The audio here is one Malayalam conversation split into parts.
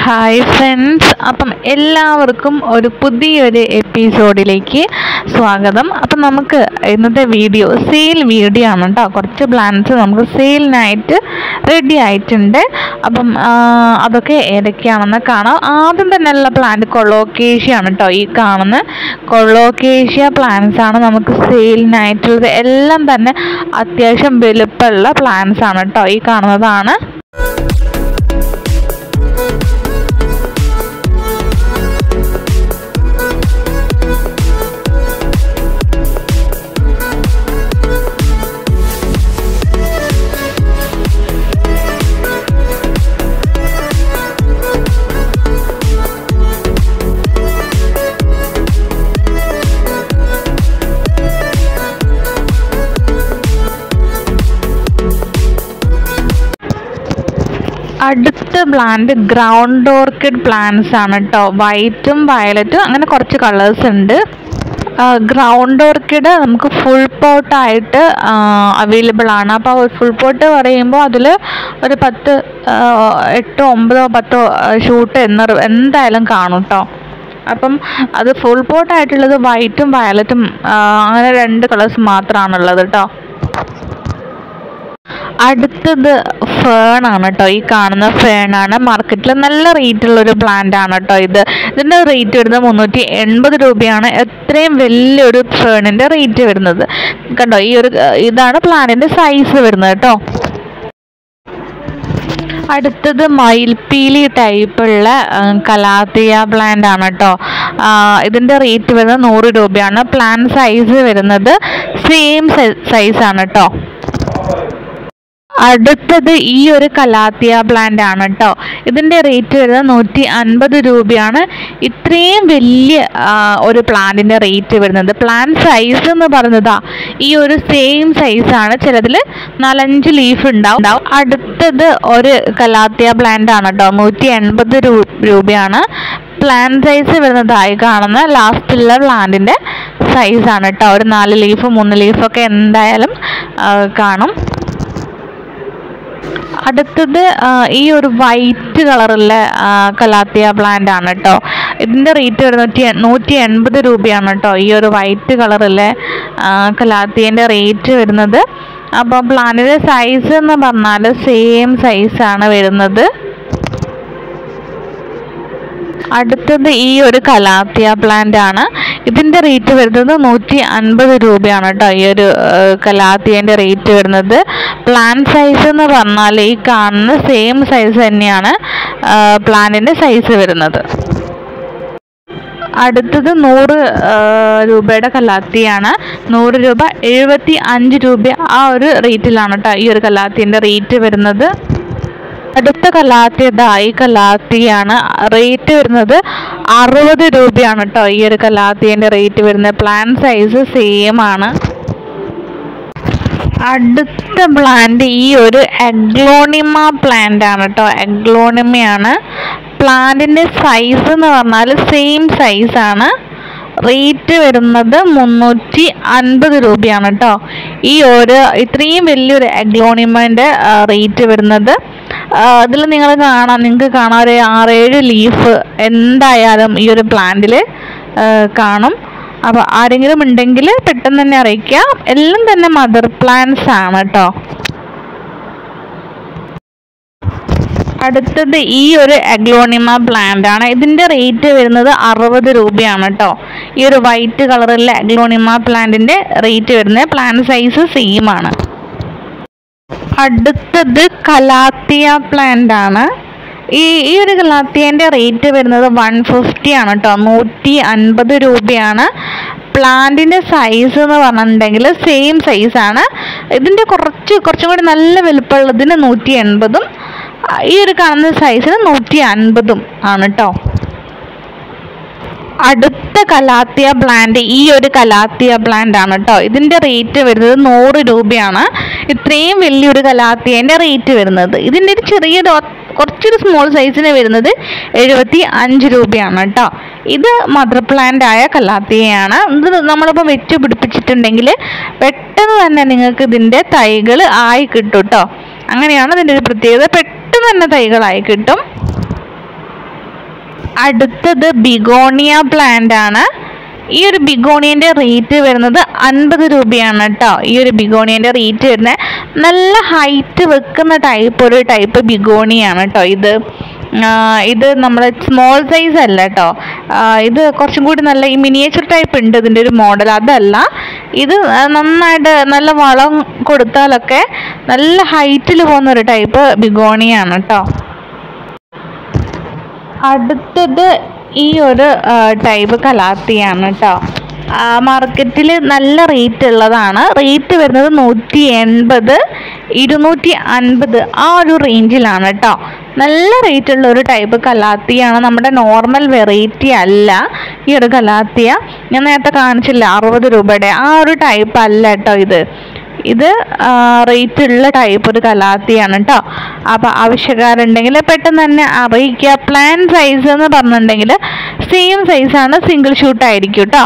ഹായ് ഫ്രണ്ട്സ് അപ്പം എല്ലാവർക്കും ഒരു പുതിയൊരു എപ്പിസോഡിലേക്ക് സ്വാഗതം അപ്പം നമുക്ക് ഇന്നത്തെ വീഡിയോ സെയിൽ വീഡിയോ ആണ് കേട്ടോ കുറച്ച് പ്ലാൻസ് നമുക്ക് സെയിലിനായിട്ട് റെഡി ആയിട്ടുണ്ട് അപ്പം ആ, അതൊക്കെ ഏതൊക്കെയാണെന്ന് കാണാം ആദ്യം തന്നെ ഉള്ള പ്ലാന്റ് കൊളോക്കേഷ്യ ആണ് കേട്ടോ ഈ കാണുന്ന കൊളോക്കേഷ്യ പ്ലാന്റ്സ് ആണ് നമുക്ക് സെയിലിനായിട്ടുള്ളത് എല്ലാം തന്നെ അത്യാവശ്യം വലുപ്പമുള്ള പ്ലാന്റ്സ് ആണ് കേട്ടോ ഈ കാണുന്നതാണ് അടുത്ത പ്ലാന്റ് ഗ്രൗണ്ട് ഓർക്കിഡ് പ്ലാന്റ്സ് ആണ് കേട്ടോ വൈറ്റും വയലറ്റും അങ്ങനെ കുറച്ച് കളേഴ്സ് ഉണ്ട് ഗ്രൗണ്ട് ഓർക്കിഡ് നമുക്ക് ഫുൾ പോട്ടായിട്ട് അവൈലബിൾ ആണ് അപ്പോൾ ഫുൾ പോട്ട് പറയുമ്പോൾ അതിൽ ഒരു പത്ത് ആ, എട്ടോ ഒമ്പതോ പത്തോ ഷൂട്ട് എന്ന് എന്തായാലും കാണും കേട്ടോ അപ്പം അത് ഫുൾ പോട്ടായിട്ടുള്ളത് വൈറ്റും വയലറ്റും അങ്ങനെ രണ്ട് കളേഴ്സ് മാത്രമാണുള്ളത് കേട്ടോ അടുത്തത് ഫേൺ ആണ് കേട്ടോ ഈ കാണുന്ന ഫേൺ ആണ് മാർക്കറ്റിൽ നല്ല റേറ്റ് ഉള്ള ഒരു പ്ലാന്റ് ആണ് കേട്ടോ ഇത് ഇതിന്റെ റേറ്റ് വരുന്നത് മുന്നൂറ്റി എൺപത് രൂപയാണ് എത്രയും വലിയൊരു ഫേണിന്റെ റേറ്റ് വരുന്നത് കണ്ടോ ഈ ഒരു ഇതാണ് പ്ലാന്റിന്റെ സൈസ് വരുന്നത് കേട്ടോ അടുത്തത് മയിൽപ്പീലി ടൈപ്പുള്ള കലാത്തിയ പ്ലാന്റ് ആണ് കേട്ടോ ഇതിൻ്റെ റേറ്റ് വരുന്നത് നൂറ് രൂപയാണ് പ്ലാൻ സൈസ് വരുന്നത് സെയിം സൈസ് ആണ് കേട്ടോ അടുത്തത് ഈ ഒരു കലാത്തിയ പ്ലാന്റ് ആണ് കേട്ടോ ഇതിൻ്റെ റേറ്റ് വരുന്നത് നൂറ്റി അൻപത് രൂപയാണ് ഇത്രയും വലിയ ആ, ഒരു പ്ലാന്റിൻ്റെ റേറ്റ് വരുന്നത് പ്ലാൻ സൈസ് എന്ന് പറയുന്നതാ ഈ ഒരു സെയിം സൈസാണ് ചിലതിൽ നാലഞ്ച് ലീഫ് ഉണ്ടാവും ഉണ്ടാവും. അടുത്തത് ഒരു കലാത്തിയ പ്ലാന്റ് ആണ് കേട്ടോ നൂറ്റി എൺപത് രൂപയാണ് പ്ലാൻ സൈസ് വരുന്നതായി കാണുന്ന ലാസ്റ്റിലുള്ള പ്ലാന്റിൻ്റെ സൈസാണ് കേട്ടോ ഒരു നാല് ലീഫ് മൂന്ന് ലീഫൊക്കെ എന്തായാലും ആ, കാണും അടുത്തത് ആ, ഈ ഒരു വൈറ്റ് കളറുള്ള കലാത്തിയ പ്ലാന്റ് ആണ് കേട്ടോ ഇതിൻ്റെ റേറ്റ് വരുന്നത് നൂറ്റി നൂറ്റി എൺപത് രൂപയാണ് കേട്ടോ ഈ ഒരു വൈറ്റ് കളറുള്ള കലാത്തിയൻ്റെ റേറ്റ് വരുന്നത് അപ്പോൾ പ്ലാന്റിൻ്റെ സൈസ് എന്ന് പറഞ്ഞാൽ സെയിം സൈസാണ് വരുന്നത് അടുത്തത് ഈ ഒരു കലാത്തിയ പ്ലാന്റ് ആണ് ഇതിന്റെ റേറ്റ് വരുന്നത് നൂറ്റി അൻപത് രൂപയാണ് കേട്ടോ ഈ ഒരു കലാത്തിയന്റെ റേറ്റ് വരുന്നത് പ്ലാൻ സൈസ് എന്ന് പറഞ്ഞാൽ ഈ കാണുന്ന സെയിം സൈസ് തന്നെയാണ് പ്ലാന്റിന്റെ സൈസ് വരുന്നത് അടുത്തത് നൂറ് ആ, രൂപയുടെ കലാത്തിയാണ് നൂറ് രൂപ എഴുപത്തി അഞ്ച് രൂപ ആ ഒരു റേറ്റിലാണ് കേട്ടോ ഈ ഒരു കലാത്തിൻ്റെ റേറ്റ് വരുന്നത് അടുത്ത കലാത്തി ഇതാ ഈ കലാത്തിയാണ് റേറ്റ് വരുന്നത് അറുപത് രൂപയാണ് കേട്ടോ ഈ ഒരു കലാത്തിൻ്റെ റേറ്റ് വരുന്നത് പ്ലാൻ സൈസ് സെയിം ആണ് അടുത്ത പ്ലാന്റ് ഈ ഒരു എഗ്ലോണിമ പ്ലാന്റ് ആണ് കേട്ടോ എഗ്ലോണിമയാണ് പ്ലാന്റിന്റെ സൈസ് എന്ന് പറഞ്ഞാൽ സെയിം സൈസ് ആണ് റേറ്റ് വരുന്നത് മുന്നൂറ്റി അൻപത് രൂപയാണ് കേട്ടോ ഈ ഒരു ഇത്രയും വലിയൊരു എഗ്ലോണിമൻ്റെ റേറ്റ് വരുന്നത് അതിൽ നിങ്ങൾ കാണാം നിങ്ങൾക്ക് കാണാം ഒരു ആറേഴ് ലീഫ് എന്തായാലും ഈ ഒരു പ്ലാന്റിൽ കാണും അപ്പോൾ ആരെങ്കിലും ഉണ്ടെങ്കിൽ പെട്ടെന്ന് തന്നെ അറിയിക്കാം എല്ലാം തന്നെ മദർ പ്ലാന്റ്സ് ആണ് കേട്ടോ അടുത്തത് ഈ ഒരു അഗ്ലോണിമ പ്ലാന്റ് ആണ് ഇതിന്റെ റേറ്റ് വരുന്നത് അറുപത് രൂപയാണ് കേട്ടോ ഈ ഒരു വൈറ്റ് കളറുള്ള അഗ്ലോണിമ പ്ലാന്റിന്റെ റേറ്റ് വരുന്നത് പ്ലാന്റ് സൈസ് സെയിം ആണ് അടുത്തത് കലാത്തിയ പ്ലാന്റ് ആണ് ഈ ഈ ഒരു കലാത്തിയൻ്റെ റേറ്റ് വരുന്നത് വൺ ഫിഫ്റ്റി ആണ് കേട്ടോ നൂറ്റി അൻപത് രൂപയാണ് പ്ലാന്റിൻ്റെ സൈസ് എന്ന് പറഞ്ഞിട്ടുണ്ടെങ്കിൽ സെയിം സൈസാണ് ഇതിൻ്റെ കുറച്ച് കുറച്ചും കൂടി നല്ല വലുപ്പമുള്ളതിന് നൂറ്റി എൺപതും ആ, ഈ ഒരു കാണുന്ന സൈസിന് നൂറ്റി അൻപതും ആണ് കേട്ടോ അടുത്ത കലാത്തിയ പ്ലാന്റ് ഈ ഒരു കലാത്തിയ പ്ലാന്റ് ആണ് കേട്ടോ ഇതിന്റെ റേറ്റ് വരുന്നത് നൂറ് രൂപയാണ് ഇത്രയും വലിയൊരു കലാത്തിയന്റെ റേറ്റ് വരുന്നത് ഇതിന്റെ ഒരു ചെറിയൊരു ഒ- കുറച്ചൊരു സ്മോൾ സൈസിന് വരുന്നത് എഴുപത്തി അഞ്ച് രൂപയാണ് കേട്ടോ ഇത് മദർ പ്ലാന്റ് ആയ കലാത്തിയയാണ് ഇത് നമ്മളിപ്പോൾ വെച്ച് പിടിപ്പിച്ചിട്ടുണ്ടെങ്കിൽ പെട്ടെന്ന് തന്നെ നിങ്ങൾക്ക് ഇതിന്റെ തൈകൾ ആയി കിട്ടും കേട്ടോ അങ്ങനെയാണ് ഇതിന്റെ ഒരു പ്രത്യേകത പെട്ടെന്ന് തന്നെ തൈകളായി കിട്ടും അടുത്തത് ബിഗോണിയ പ്ലാന്റ് ആണ് ഈ ഒരു ബിഗോണിയൻ്റെ റേറ്റ് വരുന്നത് അൻപത് രൂപയാണ് കേട്ടോ ഈ ഒരു ബിഗോണിയൻ്റെ റേറ്റ് വരുന്നത് നല്ല ഹൈറ്റ് വെക്കുന്ന ടൈപ്പ് ഒരു ടൈപ്പ് ബിഗോണിയാണ് കേട്ടോ ഇത് ആ, ഇത് നമ്മുടെ സ്മോൾ സൈസ് അല്ല കേട്ടോ ആ, ഇത് കുറച്ചും കൂടി നല്ല ഈ മിനിയേച്ചർ ടൈപ്പ് ഉണ്ട് ഇതിൻ്റെ ഒരു മോഡൽ അതല്ല ഇത് നന്നായിട്ട് നല്ല വളം കൊടുത്താലൊക്കെ നല്ല ഹൈറ്റിൽ പോകുന്ന ഒരു ടൈപ്പ് ബിഗോണിയാണ് കേട്ടോ അടുത്തത് ഈ ഒരു ടൈപ്പ് കലാത്തിയാണ് കേട്ടോ മാർക്കറ്റിൽ നല്ല റേറ്റ് ഉള്ളതാണ് റേറ്റ് വരുന്നത് നൂറ്റി എൺപത് ഇരുന്നൂറ്റി അൻപത് ആ ഒരു റേഞ്ചിലാണ് കേട്ടോ നല്ല റേറ്റ് ഉള്ള ഒരു ടൈപ്പ് കലാത്തിയാണ് നമ്മുടെ നോർമൽ വെറൈറ്റി അല്ല ഈ ഒരു കലാത്തിയ ഞാൻ നേരത്തെ കാണിച്ചില്ല അറുപത് രൂപയുടെ ആ ഒരു ടൈപ്പ് അല്ല കേട്ടോ ഇത് ഇത് റേറ്റ് ഉള്ള ടൈപ്പ് ഒരു കലാത്തിയാണ് കേട്ടോ അപ്പോൾ ആവശ്യക്കാരുണ്ടെങ്കിൽ പെട്ടെന്ന് തന്നെ അറിയിക്കുക പ്ലാൻ സൈസ് എന്ന് പറഞ്ഞിട്ടുണ്ടെങ്കിൽ സെയിം സൈസാണ് സിംഗിൾ ഷൂട്ട് ആയിരിക്കും കേട്ടോ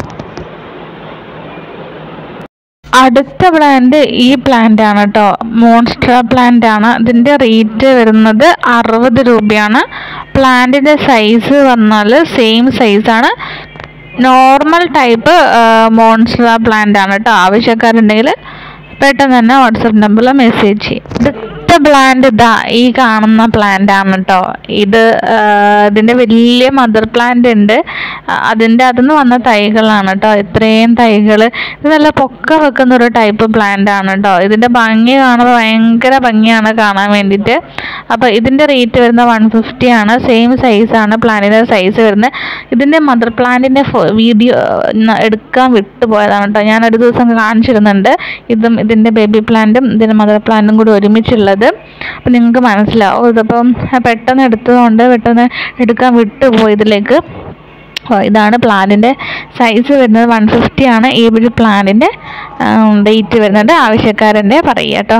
അടുത്ത പ്ലാന്റ് ഈ പ്ലാന്റ് ആണ് കേട്ടോ മോൺസ്റ്റർ പ്ലാന്റ് ആണ് ഇതിൻ്റെ റേറ്റ് വരുന്നത് അറുപത് രൂപയാണ് പ്ലാന്റിൻ്റെ സൈസ് വന്നാൽ സെയിം സൈസാണ് നോർമൽ ടൈപ്പ് മോൺസ്റ്റർ പ്ലാന്റ് ആണ് കേട്ടോ ആവശ്യക്കാരുണ്ടെങ്കിൽ പെട്ടെന്ന് തന്നെ വാട്സപ്പ് നമ്പറിൽ മെസ്സേജ് ചെയ്യും അടുത്ത പ്ലാന്റ് ഇതാ ഈ കാണുന്ന പ്ലാന്റ് ആണ് കേട്ടോ ഇത് ആ, ഇതിൻ്റെ വലിയ മദർ പ്ലാന്റ് ഉണ്ട് ആ, അതിൻ്റെ അതിന്ന് വന്ന തൈകളാണ് കേട്ടോ ഇത്രയും തൈകൾ ഇത് നല്ല പൊക്ക വെക്കുന്ന ഒരു ടൈപ്പ് പ്ലാന്റ് ആണ് കേട്ടോ ഇതിൻ്റെ ഭംഗി കാണുമ്പോൾ ഭയങ്കര ഭംഗിയാണ് കാണാൻ വേണ്ടിയിട്ട് അപ്പോൾ ഇതിൻ്റെ റേറ്റ് വരുന്നത് വൺ ഫിഫ്റ്റി ആണ് സെയിം സൈസാണ് പ്ലാന്റിൻ്റെ സൈസ് വരുന്നത് ഇതിൻ്റെ മദർ പ്ലാന്റിൻ്റെ വീഡിയോ എടുക്കാൻ വിട്ടുപോയതാണ് കേട്ടോ ഞാൻ ഒരു ദിവസം കാണിച്ചിരുന്നുണ്ട് ഇതും ഇതിൻ്റെ ബേബി പ്ലാന്റും ഇതിൻ്റെ മദർ പ്ലാന്റും കൂടി ഒരുമിച്ചുള്ളത് അപ്പം നിങ്ങൾക്ക് മനസ്സിലാവും ഇതിപ്പം പെട്ടെന്ന് എടുത്തതുകൊണ്ട് പെട്ടെന്ന് എടുക്കാൻ വിട്ടുപോയി ഇതിലേക്ക് അപ്പോൾ ഇതാണ് പ്ലാന്റിൻ്റെ സൈസ് വരുന്നത് വൺ ഫിഫ്റ്റി ആണ് ഈ ഒരു പ്ലാന്റിൻ്റെ റേറ്റ് വരുന്നത് ആവശ്യക്കാരൻ്റെ പറയുക കേട്ടോ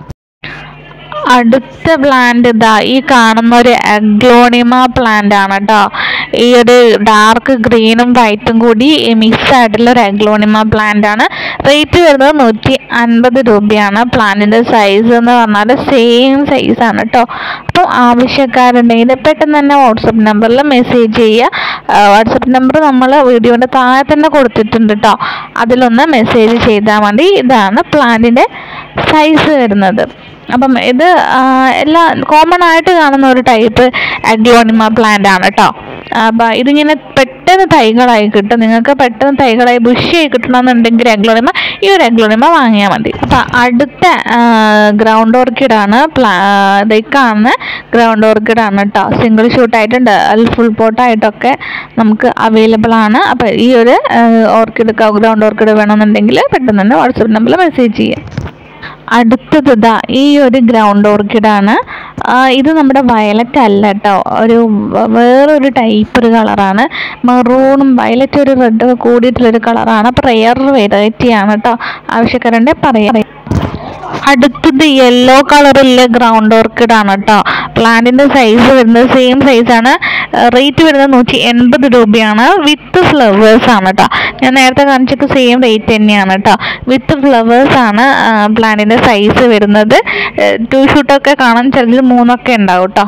അടുത്ത പ്ലാന്റ് ഇതാ ഈ കാണുന്ന ഒരു അഗ്ലോണിമ പ്ലാന്റ് ആണ് കേട്ടോ ഈ ഒരു ഡാർക്ക് ഗ്രീനും വൈറ്റും കൂടി മിക്സ് ആയിട്ടുള്ള ഒരു അഗ്ലോണിമ പ്ലാന്റ് ആണ് റേറ്റ് വരുന്നത് നൂറ്റി അൻപത് രൂപയാണ് പ്ലാന്റിൻ്റെ സൈസ് എന്ന് പറഞ്ഞാൽ സെയിം സൈസ് ആണ് കേട്ടോ അപ്പോൾ ആവശ്യക്കാരുണ്ടെങ്കിൽ പെട്ടെന്ന് തന്നെ വാട്സപ്പ് നമ്പറിൽ മെസ്സേജ് ചെയ്യുക വാട്സപ്പ് നമ്പർ നമ്മൾ വീഡിയോൻ്റെ താഴെ തന്നെ കൊടുത്തിട്ടുണ്ട് കേട്ടോ അതിലൊന്ന് മെസ്സേജ് ചെയ്താൽ മതി ഇതാണ് പ്ലാന്റിൻ്റെ സൈസ് വരുന്നത് അപ്പം ഇത് ആ, എല്ലാ കോമൺ ആയിട്ട് കാണുന്ന ഒരു ടൈപ്പ് അഗ്ലോണിമ പ്ലാന്റ് ആണ് കേട്ടോ അപ്പം ഇതിങ്ങനെ പെട്ടെന്ന് തൈകളായി കിട്ടും നിങ്ങൾക്ക് പെട്ടെന്ന് തൈകളായി ബുഷിയായി കിട്ടണമെന്നുണ്ടെങ്കിൽ അഗ്ലോണിമ ഈ ഒരു അഗ്ലോണിമ വാങ്ങിയാൽ മതി അപ്പം അടുത്ത ഗ്രൗണ്ട് ഓർക്കിഡാണ് പ്ലാ ഇത് ഈ കാണുന്ന ഗ്രൗണ്ട് ഓർക്കിഡാണ് കേട്ടോ സിംഗിൾ ഷൂട്ടായിട്ടുണ്ട് അതിൽ ഫുൾ പോട്ടായിട്ടൊക്കെ നമുക്ക് അവൈലബിൾ ആണ് അപ്പം ഈ ഒരു ഓർക്കിഡ് ഗ്രൗണ്ട് ഓർക്കിഡ് വേണമെന്നുണ്ടെങ്കിൽ പെട്ടെന്ന് തന്നെ വാട്സപ്പ് നമ്പറിൽ മെസ്സേജ് ചെയ്യാം അടുത്തത് ഇതാ ഈ ഒരു ഗ്രൗണ്ട് ഓർക്കിഡാണ് ഇത് നമ്മുടെ വയലറ്റ് അല്ല കേട്ടോ ഒരു വ- വേറൊരു ടൈപ്പ് ഒരു കളറാണ് മെറൂണും വയലറ്റ് ഒരു റെഡ് കൂടിയിട്ടുള്ളൊരു കളറാണ് അപ്പോൾ റെയർ വെറൈറ്റി ആണ് കേട്ടോ ആവശ്യക്കാരുണ്ടെ പറയാം അടുത്തത് യെല്ലോ കളറിലെ ഗ്രൗണ്ട് ഓർക്കിഡ് ആണ് കേട്ടോ പ്ലാന്റിന്റെ സൈസ് വരുന്നത് സെയിം സൈസാണ് റേറ്റ് വരുന്നത് നൂറ്റി എൺപത് രൂപയാണ് വിത്ത് ഫ്ലവേഴ്സ് ആണ് കേട്ടോ ഞാൻ നേരത്തെ കാണിച്ചൊക്കെ സെയിം റേറ്റ് തന്നെയാണ് കേട്ടോ വിത്ത് ഫ്ലവേഴ്സ് ആണ് പ്ലാന്റിന്റെ സൈസ് വരുന്നത് ടു ഷൂട്ടൊക്കെ കാണാൻ ചിലതിൽ മൂന്നൊക്കെ ഉണ്ടാവും കേട്ടോ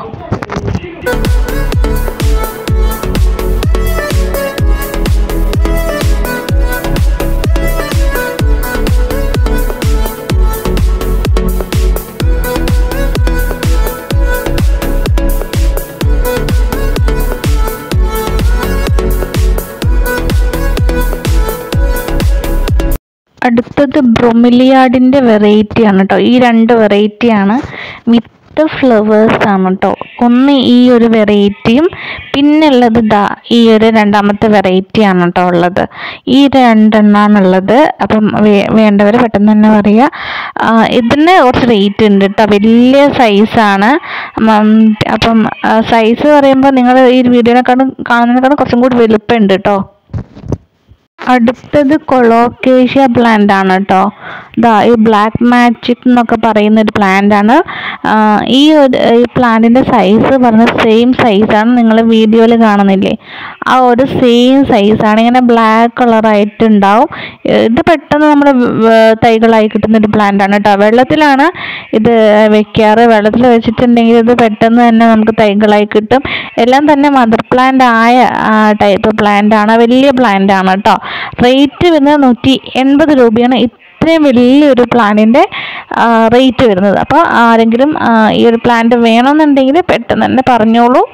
അടുത്തത് ബ്രൊമിലിയാഡിൻ്റെ വെറൈറ്റി ആണ് കേട്ടോ ഈ രണ്ട് വെറൈറ്റിയാണ് വിത്ത് ഫ്ലവേഴ്സ് ആണ് കേട്ടോ ഒന്ന് ഈ ഒരു വെറൈറ്റിയും പിന്നെ ഉള്ളത് ഇതാ ഈ ഒരു രണ്ടാമത്തെ വെറൈറ്റി ആണ് കേട്ടോ ഉള്ളത് ഈ രണ്ടെണ്ണമാണ് ഉള്ളത് അപ്പം വേ- വേണ്ടവർ പെട്ടെന്ന് തന്നെ പറയുക ആ, ഇതിന് കുറച്ച് റേറ്റ് ഉണ്ട് കേട്ടോ വലിയ സൈസാണ് അപ്പം സൈസ് പറയുമ്പോൾ നിങ്ങൾ ഈ വീഡിയോനെക്കാളും കാണുന്നതിനേക്കാളും കുറച്ചും കൂടി വലുപ്പമുണ്ട് കേട്ടോ അടുത്തത് കൊളോക്കേഷ്യ പ്ലാന്റ് ആണ് കേട്ടോ ഇതാ ഈ ബ്ലാക്ക് മാജിക് എന്നൊക്കെ പറയുന്ന ഒരു പ്ലാന്റ് ആണ് ആ, ഈ ഒരു ഈ പ്ലാന്റിന്റെ സൈസ് പറഞ്ഞ സെയിം സൈസാണ് നിങ്ങൾ വീഡിയോയിൽ കാണുന്നില്ലേ ആ ഒരു സെയിം സൈസാണ് ഇങ്ങനെ ബ്ലാക്ക് കളറായിട്ട് ഉണ്ടാവും ഇത് പെട്ടെന്ന് നമ്മുടെ തൈകളായി കിട്ടുന്ന ഒരു പ്ലാന്റ് ആണ് കേട്ടോ വെള്ളത്തിലാണ് ഇത് വെക്കാറ് വെള്ളത്തിൽ വെച്ചിട്ടുണ്ടെങ്കിൽ ഇത് പെട്ടെന്ന് തന്നെ നമുക്ക് തൈകളായി കിട്ടും എല്ലാം തന്നെ മദർ പ്ലാന്റ് ആയ ടൈപ്പ് പ്ലാന്റ് ആണ് വലിയ പ്ലാന്റ് ആണ് കേട്ടോ റേറ്റ് വരുന്നത് നൂറ്റി എൺപത് രൂപയാണ് ഇത്രയും വലിയൊരു പ്ലാന്റിൻ്റെ റേറ്റ് വരുന്നത് അപ്പോൾ ആരെങ്കിലും ആ, ഈ ഒരു പ്ലാന്റ് വേണമെന്നുണ്ടെങ്കിൽ പെട്ടെന്ന് തന്നെ പറഞ്ഞോളൂ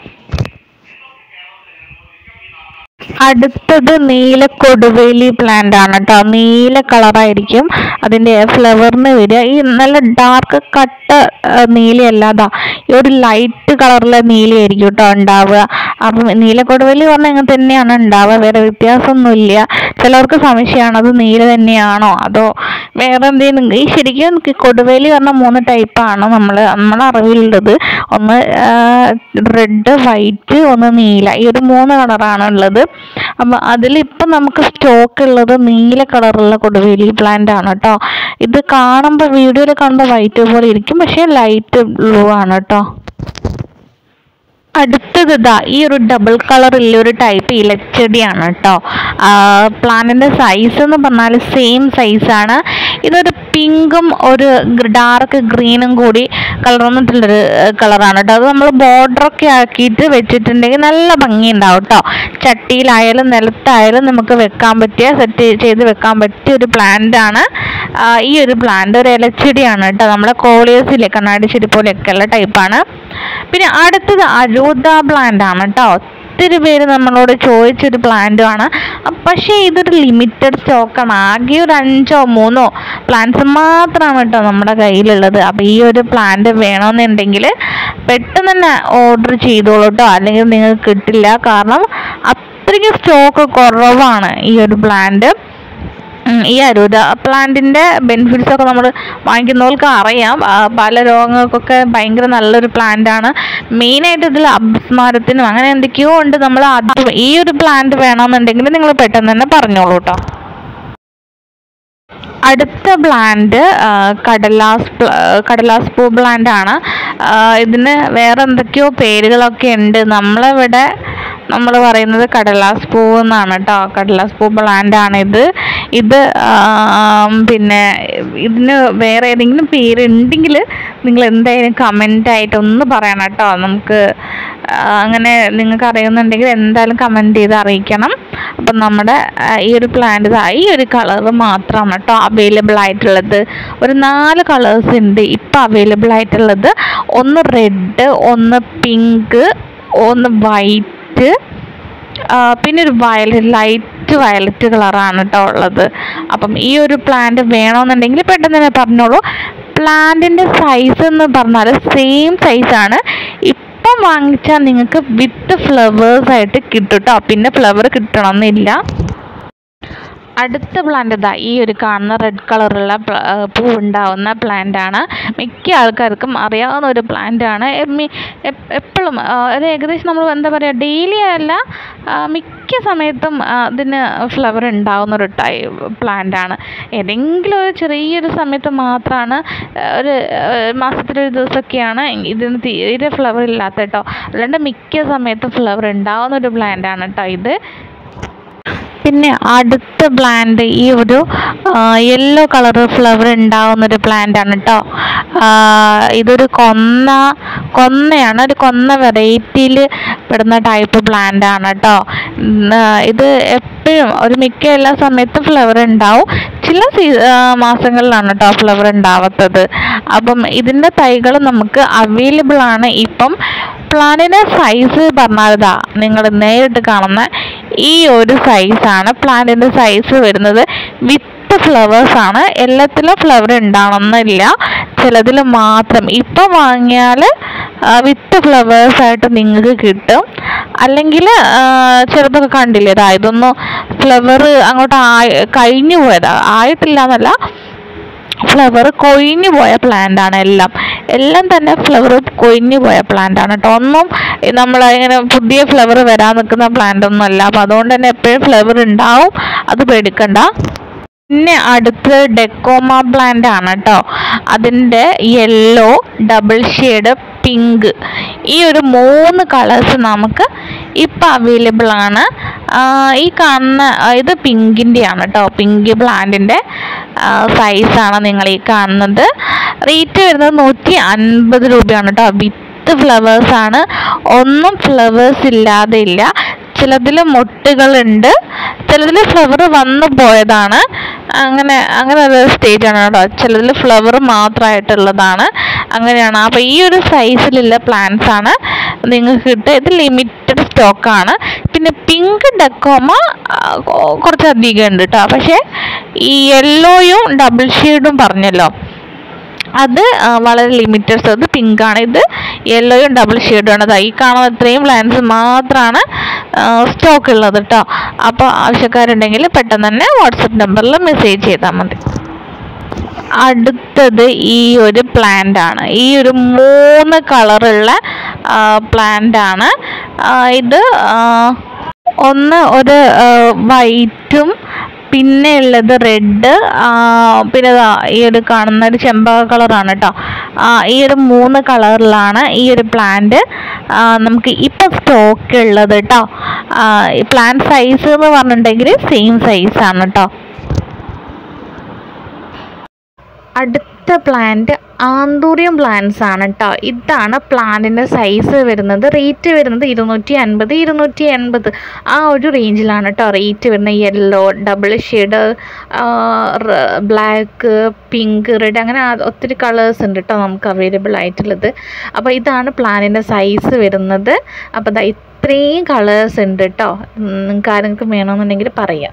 അടുത്തത് നീല കൊടുവേലി പ്ലാന്റ് ആണ് കേട്ടോ നീല കളറായിരിക്കും അതിൻ്റെ ഫ്ലവറിന് വരിക ഈ നല്ല ഡാർക്ക് കട്ട ആ, നീലയല്ലാതാ ഈ ഒരു ലൈറ്റ് കളറിലെ നീലയായിരിക്കും കേട്ടോ ഉണ്ടാവുക അപ്പം നീല കൊടുവേലി പറഞ്ഞാൽ ഇങ്ങനെ തന്നെയാണ് ഉണ്ടാവുക വേറെ വ്യത്യാസമൊന്നുമില്ല ചിലർക്ക് സംശയമാണ് അത് നീല തന്നെയാണോ അതോ വേറെ എന്തെങ്കിലും ഈ ശരിക്കും ഈ കൊടുവേലി പറഞ്ഞ മൂന്ന് ടൈപ്പാണ് നമ്മൾ നമ്മളെ അറിവിലുള്ളത് ഒന്ന് റെഡ് വൈറ്റ് ഒന്ന് നീല ഈ ഒരു മൂന്ന് കളറാണ് ഉള്ളത് അപ്പം അതിലിപ്പം നമുക്ക് സ്റ്റോക്ക് ഉള്ളത് നീല കളറുള്ള കൊടുവേലി പ്ലാന്റ് ആണ് കേട്ടോ ഇത് കാണുമ്പോൾ വീഡിയോയിൽ കാണുമ്പോൾ വൈറ്റ് പോലെ ഇരിക്കും പക്ഷേ ലൈറ്റ് ബ്ലൂ ആണ് കേട്ടോ അടുത്തത് ഇതാ ഈ ഒരു ഡബിൾ കളറിൽ ഒരു ടൈപ്പ് ഇലച്ചെടിയാണ് കേട്ടോ പ്ലാന്റിന്റെ സൈസ് എന്ന് പറഞ്ഞാൽ സെയിം സൈസാണ് ഇതൊരു പിങ്കും ഒരു ഡാർക്ക് ഗ്രീനും കൂടി കലർന്നിട്ടുള്ളൊരു കളറാണ് കേട്ടോ അത് നമ്മൾ ബോർഡറൊക്കെ ആക്കിയിട്ട് വെച്ചിട്ടുണ്ടെങ്കിൽ നല്ല ഭംഗി ഉണ്ടാവും കേട്ടോ ചട്ടിയിലായാലും നിലത്തായാലും നമുക്ക് വെക്കാൻ പറ്റിയ സെറ്റ് ചെയ്ത് വെക്കാൻ പറ്റിയ ഒരു പ്ലാന്റ് ആണ് ആ, ഈ ഒരു പ്ലാന്റ് ഒരു ഇലച്ചെടിയാണ് കേട്ടോ നമ്മുടെ കോളിയേഴ്സിലെ കണ്ണാടി ചെടി പോലെയൊക്കെയുള്ള ടൈപ്പാണ് പിന്നെ അടുത്തത് അരൂത പ്ലാന്റ് ആണ് കേട്ടോ ഒത്തിരി പേര് നമ്മളോട് ചോദിച്ചൊരു പ്ലാന്റ് ആണ് അ- പക്ഷേ ഇതൊരു ലിമിറ്റഡ് സ്റ്റോക്കാണ് ആകെ ഒരു അഞ്ചോ മൂന്നോ പ്ലാന്റ്സ് മാത്രമാണ് കേട്ടോ നമ്മുടെ കയ്യിലുള്ളത് അപ്പോൾ ഈ ഒരു പ്ലാന്റ് വേണമെന്നുണ്ടെങ്കിൽ പെട്ടെന്ന് തന്നെ ഓർഡർ ചെയ്തോളൂ കേട്ടോ അല്ലെങ്കിൽ നിങ്ങൾക്ക് കിട്ടില്ല കാരണം അത്രയ്ക്ക് സ്റ്റോക്ക് കുറവാണ് ഈ ഒരു പ്ലാന്റ് ഉം, ഈ അരൂത പ്ലാന്റിന്റെ ബെനിഫിറ്റ്സ് ഒക്കെ നമ്മൾ വാങ്ങിക്കുന്നവർക്ക് അറിയാം ആ, പല രോഗങ്ങൾക്കൊക്കെ ഭയങ്കര നല്ലൊരു പ്ലാന്റ് ആണ് മെയിനായിട്ട് ഇതിൽ അപസ്മാരത്തിനും അങ്ങനെ എന്തൊക്കെയോ ഉണ്ട് നമ്മൾ അത് ഈ ഒരു പ്ലാന്റ് വേണമെന്നുണ്ടെങ്കിൽ നിങ്ങൾ പെട്ടെന്ന് തന്നെ പറഞ്ഞോളൂ കേട്ടോ അടുത്ത പ്ലാന്റ് കടലാസ് പ്ല- കടലാസ് പൂ പ്ലാന്റ് ആണ് ആ, ഇതിന് വേറെ എന്തൊക്കെയോ പേരുകളൊക്കെ ഉണ്ട് നമ്മളിവിടെ നമ്മൾ പറയുന്നത് കടലാസ് പൂ എന്നാണ് കേട്ടോ കടലാസ് പൂ പ്ലാന്റ് ആണ് ഇത് ഇത് ആം, പിന്നെ ഇതിന് വേറെ ഏതെങ്കിലും പേര് ഉണ്ടെങ്കിൽ നിങ്ങൾ എന്തായാലും കമൻ്റ് ആയിട്ട് ഒന്ന് പറയണം കേട്ടോ നമുക്ക് ആ, അങ്ങനെ നിങ്ങൾക്ക് അറിയുന്നുണ്ടെങ്കിൽ എന്തായാലും കമൻറ്റ് ചെയ്ത് അറിയിക്കണം അപ്പം നമ്മുടെ ആ, ഈ ഒരു പ്ലാന്റ് ഇതാ ഈ ഒരു കളർ മാത്രമാണ് കേട്ടോ അവൈലബിൾ ആയിട്ടുള്ളത് ഒരു നാല് കളേഴ്സ് ഉണ്ട് ഇപ്പം അവൈലബിൾ ആയിട്ടുള്ളത് ഒന്ന് റെഡ് ഒന്ന് പിങ്ക് ഒന്ന് വൈറ്റ് പിന്നെ ഒരു വയലറ്റ് ലൈറ്റ് വയലറ്റ് കളറാണ് കേട്ടോ ഉള്ളത് അപ്പം ഈ ഒരു പ്ലാന്റ് വേണമെന്നുണ്ടെങ്കിൽ പെട്ടെന്ന് തന്നെ പറഞ്ഞോളൂ പ്ലാന്റിൻ്റെ സൈസ് എന്ന് പറഞ്ഞാൽ സെയിം സൈസാണ് ഇപ്പം വാങ്ങിച്ചാൽ നിങ്ങൾക്ക് വിത്ത് ഫ്ലവേഴ്സ് ആയിട്ട് കിട്ടും കേട്ടോ പിന്നെ ഫ്ലവർ കിട്ടണമെന്നില്ല അടുത്ത പ്ലാന്റ് ഇതാ ഈ ഒരു കാണുന്ന റെഡ് കളറുള്ള പൂ ഉണ്ടാവുന്ന പ്ലാന്റ് ആണ് മിക്ക ആൾക്കാർക്കും അറിയാവുന്ന ഒരു പ്ലാന്റ് ആണ് എപ്പോഴും അത് ഏകദേശം നമ്മൾ എന്താ പറയുക ഡെയിലി അല്ല ആ, മിക്ക സമയത്തും ആ, ഇതിന് ഫ്ലവർ ഉണ്ടാവുന്ന ഒരു ടൈ പ്ലാന്റ് ആണ് ഏതെങ്കിലും ഒരു ചെറിയൊരു സമയത്ത് മാത്രമാണ് ആ, ഒരു ആ, മാസത്തിലൊരു ദിവസമൊക്കെയാണ് ഇതിന് തീരെ ഫ്ലവർ ഇല്ലാത്ത കേട്ടോ അല്ലാണ്ട് മിക്ക സമയത്തും ഫ്ലവർ ഉണ്ടാവുന്ന ഒരു പ്ലാന്റ് ആണ് കേട്ടോ ഇത് പിന്നെ അടുത്ത പ്ലാന്റ് ഈ ഒരു യെല്ലോ കളർ ഫ്ലവർ ഉണ്ടാവുന്ന ഒരു പ്ലാന്റ് ആണ് കേട്ടോ ഇതൊരു കൊന്ന കൊന്നയാണ് ഒരു കൊന്ന വെറൈറ്റിയിൽ പെടുന്ന ടൈപ്പ് പ്ലാന്റ് ആണ് കേട്ടോ ഉം, ആ, ഇത് എപ്പോഴും ഒരു മിക്ക എല്ലാ സമയത്തും ഫ്ലവർ ഉണ്ടാവും ചില സീ ആ, മാസങ്ങളിലാണ് കേട്ടോ ഫ്ലവർ ഉണ്ടാവാത്തത് അപ്പം ഇതിൻ്റെ തൈകൾ നമുക്ക് അവൈലബിൾ ആണ് ഇപ്പം പ്ലാന്റിൻ്റെ സൈസ് പറഞ്ഞാൽ നിങ്ങൾ നേരിട്ട് കാണുന്ന ഈ ഒരു സൈസാണ് പ്ലാന്റിൻ്റെ സൈസ് വരുന്നത് വിത്ത് ഫ്ലവേഴ്സ് ആണ് എല്ലാത്തിലും ഫ്ലവർ ഉണ്ടാവണമെന്നില്ല ചിലതിൽ മാത്രം ഇപ്പം വാങ്ങിയാൽ വിത്ത് ഫ്ലവേഴ്സ് ആയിട്ട് നിങ്ങൾക്ക് കിട്ടും അല്ലെങ്കിൽ ചിലതൊക്കെ കണ്ടില്ലേ ഇതാ ഇതൊന്നും ഫ്ലവർ അങ്ങോട്ട് ആയി കഴിഞ്ഞു പോയതാ ആയിട്ടില്ല എന്നല്ല ഫ്ലവർ കൊഴിഞ്ഞു പോയ പ്ലാന്റ് ആണ് എല്ലാം എല്ലാം തന്നെ ഫ്ലവർ കൊഴിഞ്ഞു പോയ പ്ലാന്റ് ആണ് കേട്ടോ ഒന്നും നമ്മൾ ഇങ്ങനെ പുതിയ ഫ്ലവർ വരാൻ നിൽക്കുന്ന പ്ലാന്റ് ഒന്നും അല്ല അപ്പം അതുകൊണ്ട് തന്നെ എപ്പോഴും ഫ്ലവർ ഉണ്ടാവും അത് പേടിക്കണ്ട പിന്നെ അടുത്ത് ഡെക്കോമ പ്ലാന്റ് ആണ് കേട്ടോ അതിൻ്റെ യെല്ലോ ഡബിൾ ഷെയ്ഡ് പിങ്ക് ഈ ഒരു മൂന്ന് കളേഴ്സ് നമുക്ക് ഇപ്പം അവൈലബിൾ ആണ് ആ, ഈ കാണുന്ന ആ, ഇത് പിങ്കിൻ്റെ ആണ് കേട്ടോ പിങ്ക് പ്ലാന്റിൻ്റെ സൈസാണ് നിങ്ങൾ ഈ കാണുന്നത് റേറ്റ് വരുന്നത് നൂറ്റി അൻപത് രൂപയാണ് കേട്ടോ വിത്ത് ഫ്ലവേഴ്സ് ആണ് ഒന്നും ഫ്ലവേഴ്സ് ഇല്ലാതെ ഇല്ല ചിലതിൽ മൊട്ടുകളുണ്ട് ചിലതിൽ ഫ്ലവർ വന്നു പോയതാണ് അങ്ങനെ അങ്ങനെ ഒരു സ്റ്റേജാണ് കേട്ടോ ചിലതിൽ ഫ്ലവർ മാത്രമായിട്ടുള്ളതാണ് അങ്ങനെയാണ് അപ്പോൾ ഈ ഒരു സൈസിലുള്ള പ്ലാന്റ്സ് ആണ് നിങ്ങൾക്ക് കിട്ടുക ഇത് ലിമിറ്റഡ് സ്റ്റോക്കാണ് പിന്നെ പിങ്ക് ഡെക്കോമ കുറച്ചധികം ഉണ്ട് കേട്ടോ പക്ഷേ ഈ യെല്ലോയും ഡബിൾ ഷെയ്ഡും പറഞ്ഞല്ലോ അത് ആ, വളരെ ലിമിറ്റഡ് അത് പിങ്ക് ആണ് ഇത് യെല്ലോയും ഡബിൾ ഷെയ്ഡും ആണ് ദാ ഈ കാണുന്ന ഇത്രയും പ്ലാന്റ്സ് മാത്രമാണ് സ്റ്റോക്ക് ഉള്ളത് കേട്ടോ അപ്പോൾ ആവശ്യക്കാരുണ്ടെങ്കിൽ പെട്ടെന്ന് തന്നെ വാട്സപ്പ് നമ്പറിൽ മെസ്സേജ് ചെയ്താൽ മതി അടുത്തത് ഈ ഒരു പ്ലാന്റ് ആണ് ഈ ഒരു മൂന്ന് കളറുള്ള പ്ലാന്റ് ആണ് ആ, ഇത് ആ, ഒന്ന് ഒരു വൈറ്റും പിന്നെ ഉള്ളത് റെഡ് പിന്നെ ദാ ഈ ഒരു കാണുന്ന ഒരു ചെമ്പക കളറാണ് കേട്ടോ ഈ ഒരു മൂന്ന് കളറിലാണ് ഈ ഒരു പ്ലാന്റ് നമുക്ക് ഇപ്പം സ്റ്റോക്ക് ഉള്ളത് കേട്ടോ ഈ പ്ലാന്റ് സൈസ് എന്ന് പറഞ്ഞിട്ടുണ്ടെങ്കിൽ സെയിം സൈസാണ് കേട്ടോ അടുത്ത പ്ലാന്റ് ആന്തൂറിയം പ്ലാന്റ്സ് ആണ് കേട്ടോ ഇതാണ് പ്ലാന്റിൻ്റെ സൈസ് വരുന്നത് റേറ്റ് വരുന്നത് ഇരുന്നൂറ്റി അൻപത് ഇരുന്നൂറ്റി എൺപത് ആ ഒരു റേഞ്ചിലാണ് കേട്ടോ റേറ്റ് വരുന്നത് yellow double shade black pink red അങ്ങനെ ആ- ഒത്തിരി കളേഴ്സ് ഉണ്ട് കേട്ടോ നമുക്ക് അവൈലബിൾ ആയിട്ടുള്ളത് അപ്പോൾ ഇതാണ് പ്ലാന്റിൻ്റെ സൈസ് വരുന്നത് അപ്പോൾ ദാ ഇത്രയും കളേഴ്സ് ഉണ്ട് കേട്ടോ നിങ്ങൾക്ക് ആരെങ്കിലും വേണമെന്നുണ്ടെങ്കിൽ പറയാം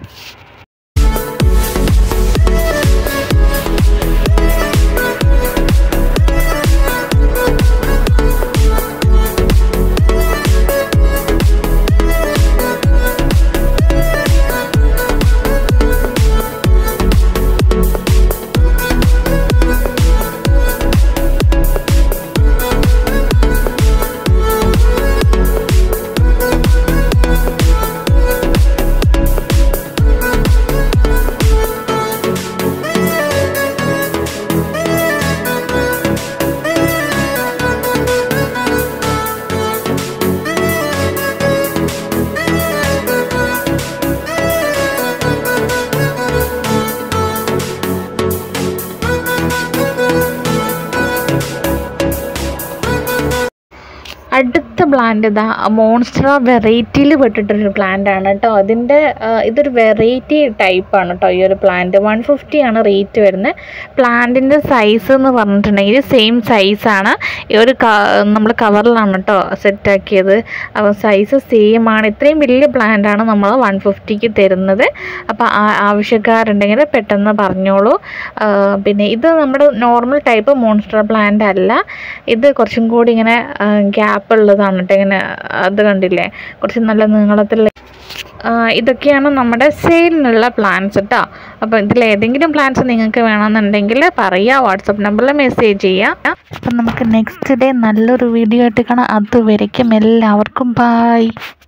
അടുത്ത പ്ലാന്റ് ഇതാ മോൺസ്റ്റർ വെറൈറ്റിയിൽ പെട്ടിട്ടൊരു പ്ലാന്റ് ആണ് കേട്ടോ അതിൻ്റെ ആ, ഇതൊരു വെറൈറ്റി ടൈപ്പാണ് കേട്ടോ ഈ ഒരു പ്ലാന്റ് വൺ ഫിഫ്റ്റി ആണ് റേറ്റ് വരുന്നത് പ്ലാന്റിൻ്റെ സൈസ് എന്ന് പറഞ്ഞിട്ടുണ്ടെങ്കിൽ സെയിം സൈസാണ് ഈ ഒരു നമ്മൾ കവറിലാണ് കേട്ടോ സെറ്റാക്കിയത് അപ്പോൾ സൈസ് സെയിം ആണ് ഇത്രയും വലിയ പ്ലാന്റ് ആണ് നമ്മൾ വൺ ഫിഫ്റ്റിക്ക് തരുന്നത് അപ്പോൾ ആവശ്യക്കാരുണ്ടെങ്കിൽ പെട്ടെന്ന് പറഞ്ഞോളൂ ആ, പിന്നെ ഇത് നമ്മുടെ നോർമൽ ടൈപ്പ് മോൺസ്റ്റർ പ്ലാന്റ് അല്ല ഇത് കുറച്ചും കൂടി ഇങ്ങനെ ഗ്യാപ്പ് ഉള്ളതാണ് കേട്ടോ ഇങ്ങനെ അത് കണ്ടില്ലേ കുറച്ച് നല്ല നീളത്തിലുള്ള ആ, ഇതൊക്കെയാണ് നമ്മുടെ സെയിലിനുള്ള പ്ലാൻസ് കേട്ടോ അപ്പോൾ ഇതിൽ ഏതെങ്കിലും പ്ലാൻസ് നിങ്ങൾക്ക് വേണമെന്നുണ്ടെങ്കിൽ പറയുക വാട്സപ്പ് നമ്പറിൽ മെസ്സേജ് ചെയ്യുക അപ്പം നമുക്ക് നെക്സ്റ്റ് ഡേ നല്ലൊരു വീഡിയോ ആയിട്ട് കാണാം അതുവരയ്ക്കും എല്ലാവർക്കും ബായ്